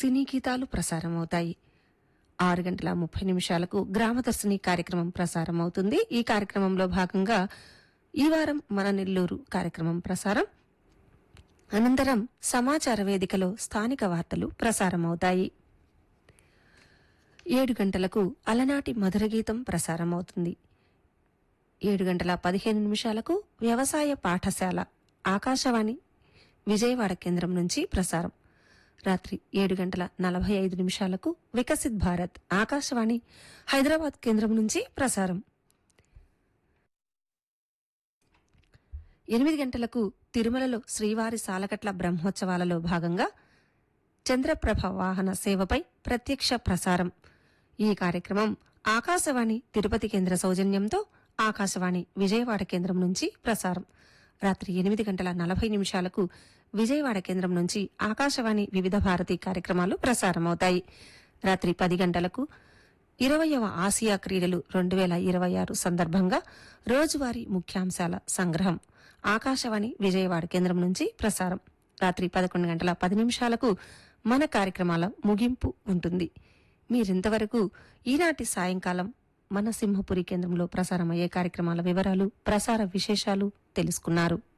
సినీ గీతాలు ప్రసారమవుతాయి ఆరు గంటల ముప్పై నిమిషాలకు గ్రామదర్శిని కార్యక్రమం ప్రసారం అవుతుంది ఈ కార్యక్రమంలో భాగంగా ఈ వారం మన నెల్లూరు కార్యక్రమం ప్రసారం అనంతరం సమాచార వేదికలో స్థానిక వార్తలు ప్రసారమవుతాయి ఏడు గంటలకు అలనాటి మధుర గీతం ప్రసారమవుతుంది ఏడు గంటల పదిహేను నిమిషాలకు వ్యవసాయ పాఠశాల ఆకాశవాణి విజయవాడ కేంద్రం నుంచి ప్రసారం రాత్రి ఏడు గంటల నలభై ఐదు నిమిషాలకు వికసిత్ భారత్ ఆకాశవాణి హైదరాబాద్ కేంద్రం నుంచి ప్రసారం ఎనిమిది గంటలకు తిరుమలలో శ్రీవారి సాలకట్ల బ్రహ్మోత్సవాలలో భాగంగా చంద్రప్రభ వాహన సేవపై ప్రత్యక్ష ప్రసారం ఈ కార్యక్రమం ఆకాశవాణి తిరుపతి కేంద్ర సౌజన్యంతో ఆకాశవాణి విజయవాడ కేంద్రం నుంచి ప్రసారం రాత్రి ఎనిమిది గంటల నలభై నిమిషాలకు విజయవాడ కేంద్రం నుంచి ఆకాశవాణి వివిధ భారతి కార్యక్రమాలు ప్రసారమవుతాయి రాత్రి పది గంటలకు ఇరవయవ ఆసియా క్రీడలు రెండు వేల ఇరవై ఆరు సందర్భంగా రోజువారీ ముఖ్యాంశాల సంగ్రహం ఆకాశవాణి విజయవాడ కేంద్రం నుంచి ప్రసారం రాత్రి పదకొండు గంటల పది నిమిషాలకు మన కార్యక్రమాల ముగింపు ఉంటుంది మీరింతవరకు ఈనాటి సాయంకాలం మన సింహపురి కేంద్రంలో ప్రసారమయ్యే కార్యక్రమాల వివరాలు ప్రసార విశేషాలు తెలుసుకున్నారు